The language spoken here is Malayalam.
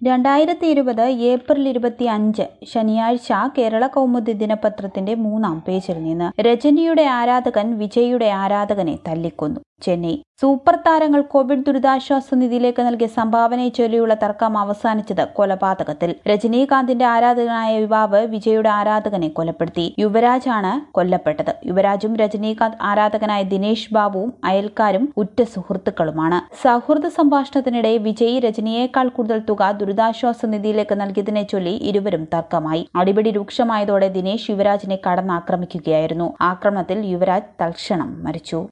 രണ്ടായിരത്തി ഇരുപത് ഏപ്രിൽ ഇരുപത്തി അഞ്ച് ശനിയാഴ്ച കേരള കൗമുദി ദിനപത്രത്തിന്റെ മൂന്നാം പേജിൽ നിന്ന് രജനിയുടെ ആരാധകൻ വിജയുടെ ആരാധകനെ തല്ലിക്കൊന്നു ചെന്നൈ സൂപ്പർ താരങ്ങൾ കോവിഡ് ദുരിതാശ്വാസ നിധിയിലേക്ക് നൽകിയ സംഭാവനയെ ചൊല്ലിയുള്ള തർക്കം അവസാനിച്ചത് കൊലപാതകത്തിൽ രജനീകാന്തിന്റെ ആരാധകനായ യുവാവ് വിജയുടെ ആരാധകനെ കൊലപ്പെടുത്തി യുവരാജാണ് കൊല്ലപ്പെട്ടത് യുവരാജും രജനീകാന്ത് ആരാധകനായ ദിനേശ് ബാബുവും അയൽക്കാരും ഉറ്റ സുഹൃത്തുക്കളുമാണ് സൗഹൃദ സംഭാഷണത്തിനിടെ വിജയ് രജനിയേക്കാൾ കൂടുതൽ തുക ദുരിതാശ്വാസ നിധിയിലേക്ക് നൽകിയതിനെ ചൊല്ലി ഇരുവരും തർക്കമായി അടിപിടി രൂക്ഷമായതോടെ ദിനേശ് യുവരാജിനെ കടന്നാക്രമിക്കുകയായിരുന്നു ആക്രമണത്തിൽ യുവരാജ് തൽക്ഷണം മരിച്ചു